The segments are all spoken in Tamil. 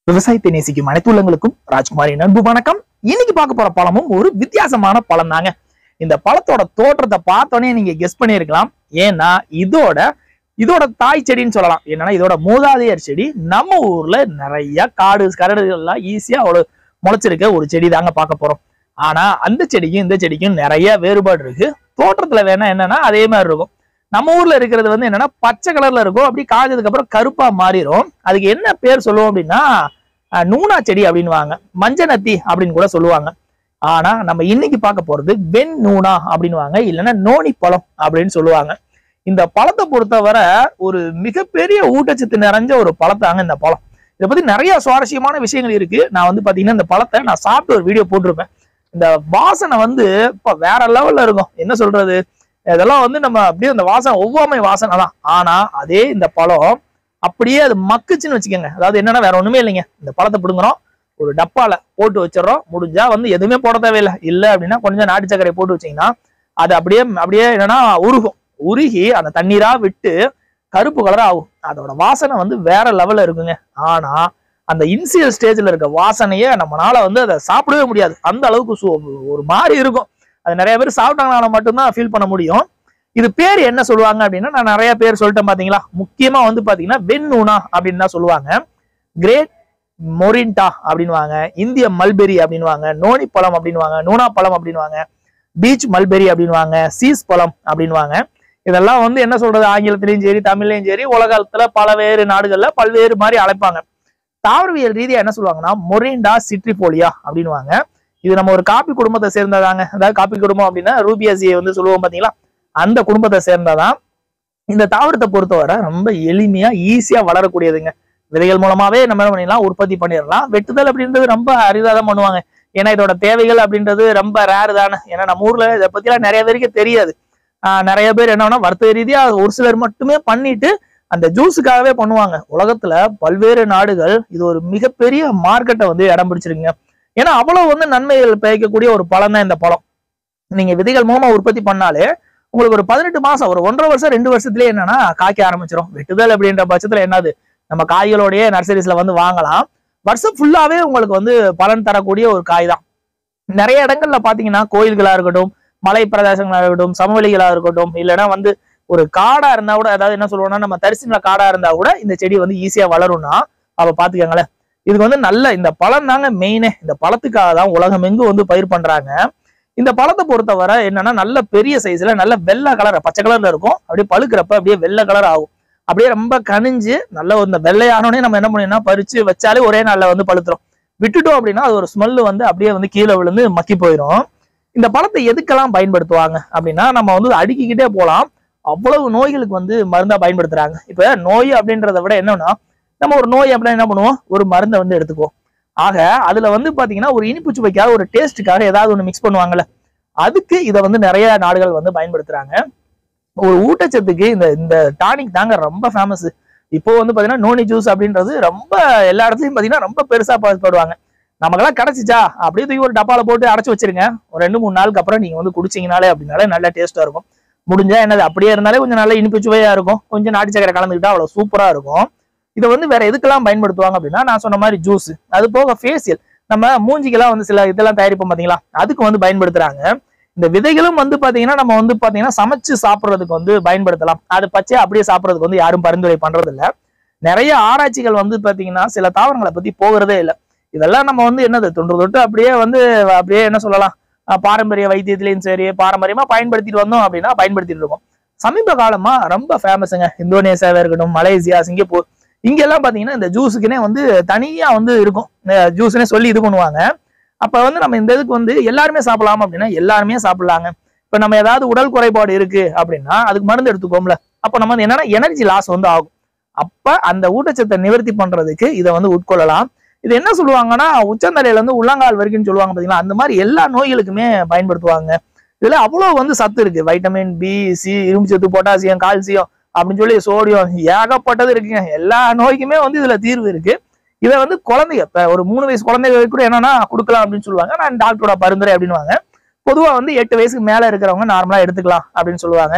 விவசாயத்தை நேசிக்கும் அனைத்து உள்ளங்களுக்கும் ராஜ்குமாரின் அன்பு வணக்கம் இன்னைக்கு பார்க்க போற பழமும் ஒரு வித்தியாசமான பழம் தாங்க இந்த பழத்தோட தோற்றத்தை பார்த்தோன்னே நீங்க கெஸ் பண்ணியிருக்கலாம் ஏன்னா இதோட இதோட தாய் செடின்னு சொல்லலாம் என்னன்னா இதோட மூதாதையர் செடி நம்ம ஊர்ல நிறைய காடு கரடுகள்லாம் ஈஸியா அவ்வளவு முளைச்சிருக்க ஒரு செடி தாங்க பார்க்க போறோம் ஆனா அந்த செடிக்கும் இந்த செடிக்கும் நிறைய வேறுபாடு இருக்கு தோற்றத்துல வேணா என்னன்னா அதே மாதிரி இருக்கும் நம்ம ஊர்ல இருக்கிறது வந்து என்னன்னா பச்சை கலர்ல இருக்கும் அப்படி காய்ஞ்சதுக்கு அப்புறம் கருப்பா மாறிடும் அதுக்கு என்ன பேர் சொல்லுவோம் அப்படின்னா அஹ், நூனா செடி அப்படின்னுவாங்க மஞ்சனத்தி அப்படின்னு கூட சொல்லுவாங்க ஆனா நம்ம இன்னைக்கு பார்க்க போறது வெண் நூனா அப்படின்னுவாங்க இல்லைன்னா நோனி பழம் அப்படின்னு சொல்லுவாங்க இந்த பழத்தை பொறுத்தவரை ஒரு மிகப்பெரிய ஊட்டச்சத்து நிறைஞ்ச ஒரு பழத்தாங்க இந்த பழம் இதை பத்தி நிறைய சுவாரஸ்யமான விஷயங்கள் இருக்கு நான் வந்து பாத்தீங்கன்னா இந்த பழத்தை நான் சாப்பிட்டு ஒரு வீடியோ போட்டிருப்பேன் இந்த வாசனை வந்து இப்ப வேற லெவல்ல இருக்கும் என்ன சொல்றது இதெல்லாம் வந்து நம்ம அப்படியே அந்த வாசனை ஒவ்வாமை வாசனை தான் ஆனா அதே இந்த பழம் அப்படியே அது மக்குச்சுன்னு வச்சுக்கோங்க அதாவது என்னன்னா வேற ஒண்ணுமே இல்லைங்க இந்த பழத்தை பிடுங்குறோம் ஒரு டப்பால போட்டு வச்சிடறோம் முடிஞ்சா வந்து எதுவுமே போட தேவையில்லை இல்ல அப்படின்னா கொஞ்சம் நாட்டு சர்க்கரை போட்டு வச்சீங்கன்னா அது அப்படியே அப்படியே என்னன்னா உருகும் உருகி அந்த தண்ணீரா விட்டு கருப்பு கலரா ஆகும் அதோட வாசனை வந்து வேற லெவல்ல இருக்குங்க ஆனா அந்த இனிஷியல் ஸ்டேஜ்ல இருக்க வாசனையே நம்மளால வந்து அதை சாப்பிடவே முடியாது அந்த அளவுக்கு சு- ஒரு மாதிரி இருக்கும் அது நிறைய பேர் சாப்பிட்டாங்கனால மட்டும்தான் ஃபீல் பண்ண முடியும் இது பேர் என்ன சொல்லுவாங்க அப்படின்னா நான் நிறைய பேர் சொல்லிட்டேன் பாத்தீங்களா முக்கியமா வந்து பாத்தீங்கன்னா வெண்ணூனா அப்படின்னு தான் சொல்லுவாங்க கிரேட் மொரிண்டா அப்படின்வாங்க இந்திய மல்பெரி அப்படின்வாங்க நோனி பழம் அப்படின்வாங்க நூனா பழம் அப்படின்வாங்க பீச் மல்பெரி அப்படின்வாங்க சீஸ் பழம் அப்படின்வாங்க இதெல்லாம் வந்து என்ன சொல்றது ஆங்கிலத்திலயும் சரி தமிழ்லயும் சரி உலகத்துல பலவேறு நாடுகள்ல பல்வேறு மாதிரி அழைப்பாங்க தாவரவியல் ரீதியா என்ன சொல்லுவாங்கன்னா மொரிண்டா சிட்ரிபோலியா அப்படின்வாங்க இது நம்ம ஒரு காப்பி குடும்பத்தை சேர்ந்ததாங்க அதாவது காப்பி குடும்பம் அப்படின்னா ரூபியாசியை வந்து சொல்லுவோம் பாத்தீங்களா அந்த குடும்பத்தை சேர்ந்ததான் இந்த தாவரத்தை பொறுத்தவரை ரொம்ப எளிமையா ஈஸியா வளரக்கூடியதுங்க விதைகள் மூலமாவே நம்ம என்ன பண்ணிடலாம் உற்பத்தி பண்ணிடலாம் வெட்டுதல் அப்படின்றது ரொம்ப அரிதா தான் பண்ணுவாங்க ஏன்னா இதோட தேவைகள் அப்படின்றது ரொம்ப ரேர் தானே ஏன்னா நம்ம ஊர்ல இதை பத்திலாம் நிறைய பேருக்கு தெரியாது ஆஹ் நிறைய பேர் என்னன்னா வர்த்தக ரீதியா ஒரு சிலர் மட்டுமே பண்ணிட்டு அந்த ஜூஸுக்காகவே பண்ணுவாங்க உலகத்துல பல்வேறு நாடுகள் இது ஒரு மிகப்பெரிய மார்க்கெட்டை வந்து இடம் பிடிச்சிருக்குங்க ஏன்னா அவ்வளவு வந்து நன்மைகள் பயக்கக்கூடிய ஒரு பழம் தான் இந்த பழம் நீங்க விதைகள் மூலமா உற்பத்தி பண்ணாலே உங்களுக்கு ஒரு பதினெட்டு மாசம் ஒரு ஒன்றரை வருஷம் ரெண்டு வருஷத்துலயே என்னன்னா காய்க்க ஆரம்பிச்சிடும் வெட்டுதல் அப்படின்ற பட்சத்துல என்னது நம்ம காய்களோடய நர்சரிஸ்ல வந்து வாங்கலாம் வருஷம் ஃபுல்லாவே உங்களுக்கு வந்து பலன் தரக்கூடிய ஒரு காய் தான் நிறைய இடங்கள்ல பாத்தீங்கன்னா கோயில்களா இருக்கட்டும் மலை பிரதேசங்களா இருக்கட்டும் சமவெளிகளா இருக்கட்டும் இல்லைன்னா வந்து ஒரு காடா இருந்தா கூட அதாவது என்ன சொல்லுவோம்னா நம்ம தரிசன காடா இருந்தா கூட இந்த செடி வந்து ஈஸியா வளரும்னா அப்ப பாத்துக்கோங்களேன் இதுக்கு வந்து நல்ல இந்த பழம் தாங்க மெயினே இந்த பழத்துக்காக தான் உலகம் எங்கும் வந்து பயிர் பண்றாங்க இந்த பழத்தை பொறுத்தவரை என்னன்னா நல்ல பெரிய சைஸ்ல நல்ல வெள்ளை கலர் பச்சை கலர்ல இருக்கும் அப்படியே பழுக்கிறப்ப அப்படியே வெள்ளை கலர் ஆகும் அப்படியே ரொம்ப கனிஞ்சு நல்ல ஒரு இந்த வெள்ளையானோடனே நம்ம என்ன பண்ணணும்னா பறிச்சு வச்சாலே ஒரே நாள்ல வந்து பழுத்துரும் விட்டுட்டோம் அப்படின்னா அது ஒரு ஸ்மெல் வந்து அப்படியே வந்து கீழே விழுந்து மக்கி போயிடும் இந்த பழத்தை எதுக்கெல்லாம் பயன்படுத்துவாங்க அப்படின்னா நம்ம வந்து அடுக்கிக்கிட்டே போலாம் அவ்வளவு நோய்களுக்கு வந்து மருந்தா பயன்படுத்துறாங்க இப்ப நோய் அப்படின்றத விட என்னன்னா நம்ம ஒரு நோய் அப்படின்னா என்ன பண்ணுவோம் ஒரு மருந்தை வந்து எடுத்துக்குவோம் ஆக அதுல வந்து பாத்தீங்கன்னா ஒரு இனிப்பு சுவைக்காக ஒரு டேஸ்ட்டுக்காக ஏதாவது ஒன்று மிக்ஸ் பண்ணுவாங்கல்ல அதுக்கு இதை வந்து நிறைய நாடுகள் வந்து பயன்படுத்துறாங்க ஒரு ஊட்டச்சத்துக்கு இந்த இந்த டானிக் தாங்க ரொம்ப ஃபேமஸ் இப்போ வந்து பாத்தீங்கன்னா நோனி ஜூஸ் அப்படின்றது ரொம்ப எல்லா இடத்துலயும் பாத்தீங்கன்னா ரொம்ப பெருசா பாடுவாங்க நமக்கெல்லாம் கிடைச்சிச்சா அப்படியே தூக்கி ஒரு டப்பால போட்டு அடைச்சு வச்சிருங்க ஒரு ரெண்டு மூணு நாளுக்கு அப்புறம் நீங்க வந்து குடிச்சீங்கனாலே அப்படின்னாலே நல்ல டேஸ்டா இருக்கும் முடிஞ்சா என்னது அப்படியே இருந்தாலே கொஞ்சம் நல்ல இனிப்பு சுவையா இருக்கும் கொஞ்சம் நாட்டு சக்கரை கலந்துக்கிட்டா அவ்வளவு சூப்பரா இருக்கும் இதை வந்து வேற எதுக்கெல்லாம் பயன்படுத்துவாங்க அப்படின்னா நான் சொன்ன மாதிரி ஜூஸ் அது போக ஃபேஷியல் நம்ம மூஞ்சிக்கெல்லாம் வந்து சில இதெல்லாம் தயாரிப்போம் பாத்தீங்களா அதுக்கு வந்து பயன்படுத்துறாங்க இந்த விதைகளும் வந்து பாத்தீங்கன்னா நம்ம வந்து பாத்தீங்கன்னா சமைச்சு சாப்பிடுறதுக்கு வந்து பயன்படுத்தலாம் அது பச்சையா அப்படியே சாப்பிடுறதுக்கு வந்து யாரும் பரிந்துரை பண்றது இல்ல நிறைய ஆராய்ச்சிகள் வந்து பாத்தீங்கன்னா சில தாவரங்களை பத்தி போகிறதே இல்லை இதெல்லாம் நம்ம வந்து என்னது தொன்று தொட்டு அப்படியே வந்து அப்படியே என்ன சொல்லலாம் அஹ் பாரம்பரிய வைத்தியத்திலையும் சரி பாரம்பரியமா பயன்படுத்திட்டு வந்தோம் அப்படின்னா பயன்படுத்திட்டு இருக்கோம் சமீப காலமா ரொம்ப ஃபேமஸுங்க இந்தோனேசியாவா இருக்கட்டும் மலேசியா சிங்கப்பூர் இங்க எல்லாம் பாத்தீங்கன்னா இந்த ஜூஸுக்குனே வந்து தனியா வந்து இருக்கும் ஜூஸ்னே சொல்லி இது பண்ணுவாங்க அப்ப வந்து நம்ம இந்த இதுக்கு வந்து எல்லாருமே சாப்பிடலாம் அப்படின்னா எல்லாருமே சாப்பிடலாங்க இப்ப நம்ம ஏதாவது உடல் குறைபாடு இருக்கு அப்படின்னா அதுக்கு மருந்து எடுத்துக்கோம்ல அப்ப நம்ம வந்து என்னன்னா எனர்ஜி லாஸ் வந்து ஆகும் அப்ப அந்த ஊட்டச்சத்தை நிவர்த்தி பண்றதுக்கு இதை வந்து உட்கொள்ளலாம் இது என்ன சொல்லுவாங்கன்னா உச்சந்தலையில இருந்து உள்ளங்கால் வரைக்கும் சொல்லுவாங்க பாத்தீங்களா அந்த மாதிரி எல்லா நோய்களுக்குமே பயன்படுத்துவாங்க இதுல அவ்வளவு வந்து சத்து இருக்கு வைட்டமின் பி சி இரும்பு சத்து பொட்டாசியம் கால்சியம் அப்படின்னு சொல்லி சோடியம் ஏகப்பட்டது இருக்குங்க எல்லா நோய்க்குமே வந்து இதுல தீர்வு இருக்கு இதை வந்து குழந்தைங்க இப்ப ஒரு மூணு வயசு குழந்தைகளுக்கு கூட என்னன்னா கொடுக்கலாம் அப்படின்னு சொல்லுவாங்க நான் டாக்டரோட பரிந்துரை அப்படின்னுவாங்க பொதுவா வந்து எட்டு வயசுக்கு மேல இருக்கிறவங்க நார்மலா எடுத்துக்கலாம் அப்படின்னு சொல்லுவாங்க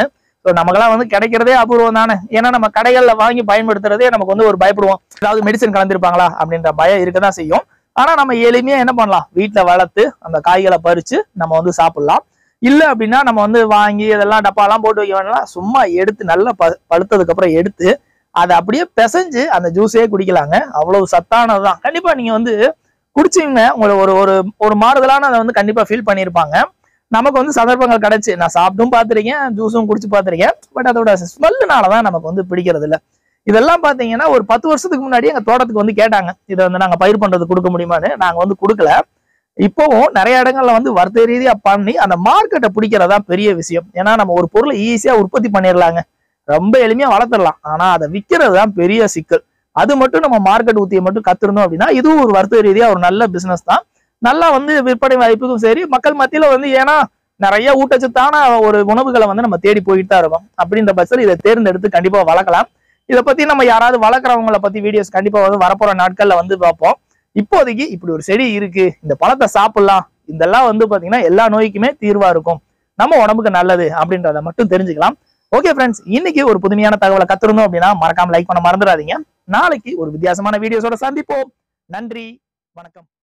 ஸோ நமக்கெல்லாம் வந்து கிடைக்கிறதே அபூர்வம் தானே ஏன்னா நம்ம கடைகள்ல வாங்கி பயன்படுத்துறதே நமக்கு வந்து ஒரு பயப்படுவோம் ஏதாவது மெடிசன் கலந்துருப்பாங்களா அப்படின்ற பயம் இருக்க தான் செய்யும் ஆனா நம்ம எளிமையா என்ன பண்ணலாம் வீட்டுல வளர்த்து அந்த காய்களை பறிச்சு நம்ம வந்து சாப்பிடலாம் இல்ல அப்படின்னா நம்ம வந்து வாங்கி இதெல்லாம் டப்பாலாம் போட்டு வைக்க வேணாம் சும்மா எடுத்து நல்லா ப பழுத்ததுக்கு அப்புறம் எடுத்து அதை அப்படியே பிசைஞ்சு அந்த ஜூஸே குடிக்கலாங்க அவ்வளவு சத்தானதுதான் கண்டிப்பா நீங்க வந்து குடிச்சீங்க உங்களை ஒரு ஒரு ஒரு மாறுதலான அதை வந்து கண்டிப்பா ஃபீல் பண்ணியிருப்பாங்க நமக்கு வந்து சந்தர்ப்பங்கள் கிடைச்சு நான் சாப்பிட்டும் பார்த்திருக்கேன் ஜூஸும் குடிச்சு பார்த்திருக்கேன் பட் அதோட ஸ்மெல்லுனால தான் நமக்கு வந்து பிடிக்கிறது இல்ல இதெல்லாம் பாத்தீங்கன்னா ஒரு பத்து வருஷத்துக்கு முன்னாடி எங்க தோட்டத்துக்கு வந்து கேட்டாங்க இதை வந்து நாங்க பயிர் பண்றது கொடுக்க முடியுமான்னு நாங்க வந்து கொடுக்கல இப்போவும் நிறைய இடங்கள்ல வந்து வர்த்தக ரீதியா பண்ணி அந்த மார்க்கெட்டை பிடிக்கிறதா பெரிய விஷயம் ஏன்னா நம்ம ஒரு பொருளை ஈஸியா உற்பத்தி பண்ணிடலாங்க ரொம்ப எளிமையா வளர்த்துடலாம் ஆனா அதை விற்கிறது தான் பெரிய சிக்கல் அது மட்டும் நம்ம மார்க்கெட் ஊத்தியை மட்டும் கத்துருந்தோம் அப்படின்னா இதுவும் ஒரு வர்த்தக ரீதியா ஒரு நல்ல பிசினஸ் தான் நல்லா வந்து விற்பனை வாய்ப்புக்கும் சரி மக்கள் மத்தியில வந்து ஏன்னா நிறைய ஊட்டச்சத்தான ஒரு உணவுகளை வந்து நம்ம தேடி போயிட்டு தான் இருக்கோம் அப்படின்ற பட்சத்தில் இதை தேர்ந்தெடுத்து கண்டிப்பா வளர்க்கலாம் இதை பத்தி நம்ம யாராவது வளர்க்குறவங்கள பத்தி வீடியோஸ் கண்டிப்பா வந்து வரப்போற நாட்கள்ல வந்து பார்ப்போம் இப்போதைக்கு இப்படி ஒரு செடி இருக்கு இந்த பழத்தை சாப்பிடலாம் இதெல்லாம் வந்து பாத்தீங்கன்னா எல்லா நோய்க்குமே தீர்வா இருக்கும் நம்ம உடம்புக்கு நல்லது அப்படின்றத மட்டும் தெரிஞ்சுக்கலாம் ஓகே ஃப்ரெண்ட்ஸ் இன்னைக்கு ஒரு புதுமையான தகவலை கத்துருந்தோம் அப்படின்னா மறக்காம லைக் பண்ண மறந்துடாதீங்க நாளைக்கு ஒரு வித்தியாசமான வீடியோஸோட சந்திப்போம் நன்றி வணக்கம்